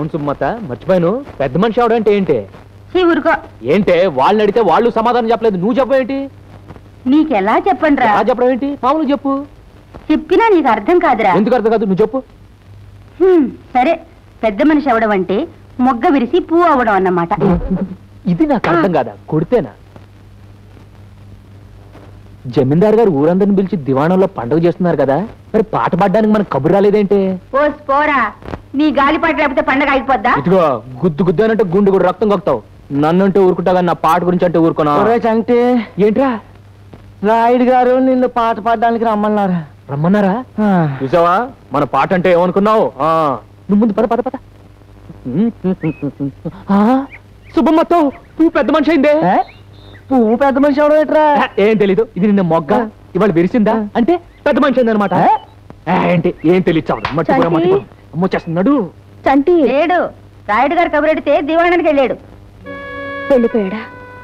అవును సుమ్మత మర్చిపోయాను పెద్ద మనిషి అవడంటే ఏంటి ఈ ఊరుకో ఏంటే వాళ్ళని అడిగితే వాళ్ళు సమాధానం చెప్పలేదు నువ్వు చెప్పేంటి నీకెలా చెప్పండిరా ఎలా చెప్పడం ఏంటి మామూలు చెప్పు చెప్పినా నీకు అర్థం కాదురా ఎందుకు అర్థం కాదు నువ్వు చెప్పు హ్మ్, సరే పెద్ద మనిషి అవడం అంటే మొగ్గ విరిసి పువ్వు అవడం అన్నమాట ఇది నాకు అర్థం కాదా కొడితేనా జమీందార్ గారు ఊరందరిని పిలిచి దివాణంలో పండుగ చేస్తున్నారు కదా మరి పాట పాడడానికి మనకు కబురు రాలేదేంటి ఓస్ పోరా నీ గాలిపాట లేకపోతే పండగ అయిపోద్దా ఇదిగో గుద్దు గుద్దు అని అంటే గుండు కూడా రక్తం కొక్తావు నన్నంటే ఊరుకుంటా కానీ నా పాట గురించి అంటే ఊరుకున్నా అంటే ఏంట్రా రాయుడు గారు నిన్ను పాట పాడడానికి రమ్మన్నారు రమ్మన్నారా చూసావా మన పాట అంటే ఏమనుకున్నావు ఆ, నువ్వు ముందు పద పద పద ఆ, సుబ్బమ్మతో నువ్వు పెద్ద మనిషి అయిందే ఏ? పువ్వు పెద్ద మనిషి అవడం ఏంట్రా ఆ, ఏం తెలీదు ఇది నిన్న మొగ్గ ఇవాళ విరిసిందా అంటే పెద్ద మనిషి అయింది అనమాట ఏంటి ఏం తెలియచావు మర్చిపోయా చంటి. మర్చిపో అమ్మో చేస్తున్నాడు చంటి లేడు రాయుడు గారు కబురెడితే దివాణానికి వెళ్ళాడు వెళ్ళిపోయాడా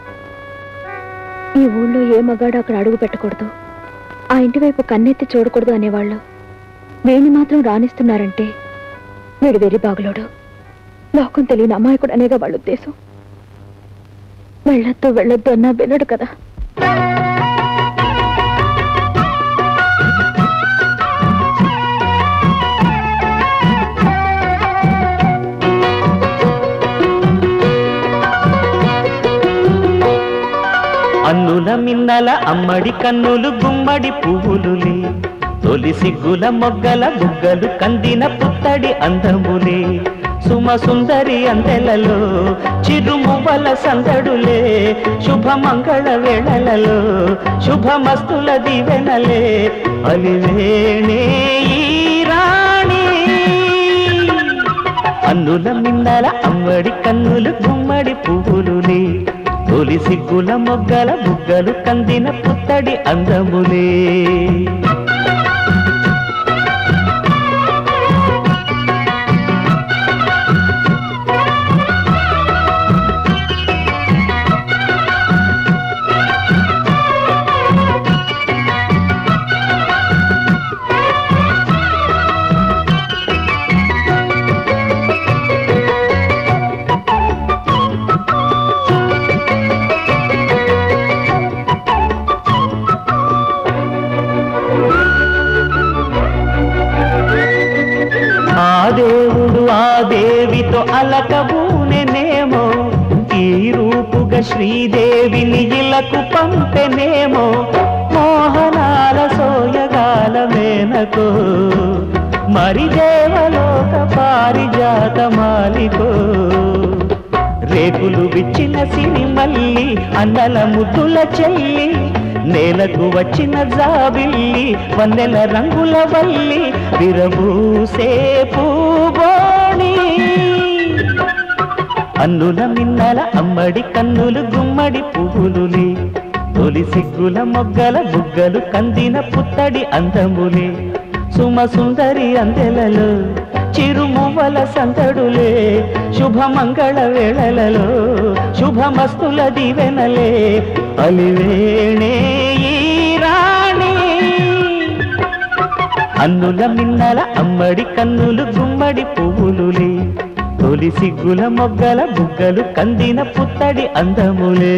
ఈ ఊళ్ళో ఏ మగాడు అక్కడ అడుగు పెట్టకూడదు ఆ ఇంటి వైపు కన్నెత్తి చూడకూడదు అనేవాళ్ళు వీణ్ణి మాత్రం రాణిస్తున్నారంటే వీడు వెరి బాగులోడు లోకం తెలియని అమాయకుడు అనేగా వాళ్ళ ఉద్దేశం వెళ్ళొద్దు వెళ్ళొద్దు అన్నా వినడు కదా అన్నుల మిన్నల అమ్మడి కన్నులు గుమ్మడి పువ్వులులే తొలి సిగ్గుల మొగ్గల బుగ్గలు కందిన పుత్తడి అందములే సుమ సుందరి అందెలలో చిరుమువ్వల సందడులే శుభమంగళ వేళలలో శుభమస్తుల దివెనలే అలివేణే ఈ రాణి అన్నుల మిన్నల అమ్మడి కన్నులు గుమ్మడి పువ్వులులే తొలి సిగ్గుల మొగ్గల బుగ్గలు కందిన పుత్తడి అందములే ఆ దేవుడు ఆ దేవితో అలకబూనెనేమో ఈ రూపుగా శ్రీదేవిని ఇలకు పంపెనేమో మోహనాల సోయగాల మేనకో మరి దేవలోక పారిజాత మాలికో రేకులు విచ్చిన సిరిమల్లి అన్నల ముద్దుల చెల్లి నేలకు వచ్చిన జాబిల్లి వందెల రంగుల వల్లి విరబూసే పూబోణి అన్నుల మిన్నల అమ్మడి కన్నులు గుమ్మడి పువ్వులులే తొలి సిగ్గుల మొగ్గల బుగ్గలు కందిన పుత్తడి అందములే సుమ సుందరి అందెలలో చిరుమువ్వల సందడులే శుభమంగళ వేళలలో శుభమస్తుల దివెనలే అలివేణే ఈ రాణి అన్నుల మిన్నల అమ్మడి కన్నులు గుమ్మడి పువ్వులులే తొలి సిగ్గుల మొగ్గల బుగ్గలు కందిన పుత్తడి అందములే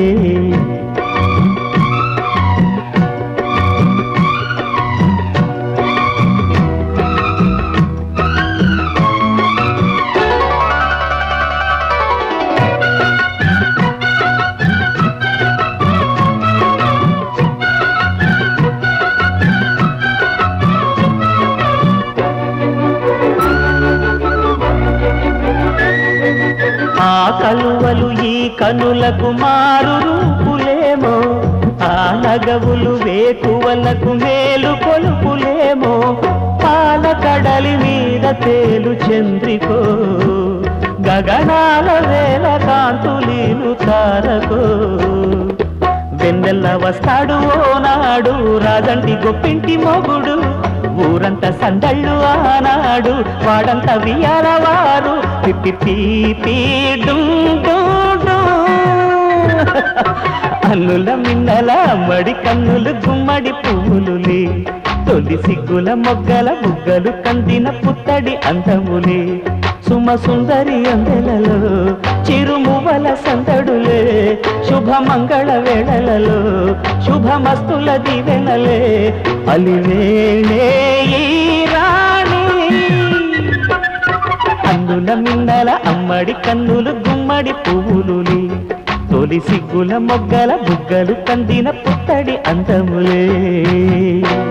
ఆ కలువలు ఈ కనులకు మారు రూపులేమో ఆ నగవులు వేకువలకు మేలు కొలుపులేమో పాల కడలి మీద తేలు చంద్రికో గగనాల వేల కాంతులీలు తారకో వెన్నెల్ల వస్తాడు ఓనాడు రాజంటి గొప్పింటి మొగుడు ఊరంతా సందళ్ళు ఆనాడు వాడంతా వియాలవారు పిప్పి పీ డుం డుం డుం. అన్నుల మిన్నల మడి కన్నులు గుమ్మడి పువ్వులులే తొలి సిగ్గుల మొగ్గల బుగ్గలు కందిన పుత్తడి అందములే సుమ సుందరి అందెలలో చిరుమువల సందడులే శుభమంగళ వేళలలో శుభమస్తుల దివెనలే అలివేణే ఈ రాణి అందుల మిన్నల అమ్మడి కన్నులు గుమ్మడి పువ్వులుని తొలి సిగ్గుల మొగ్గల బుగ్గలు కందిన పుత్తడి అందములే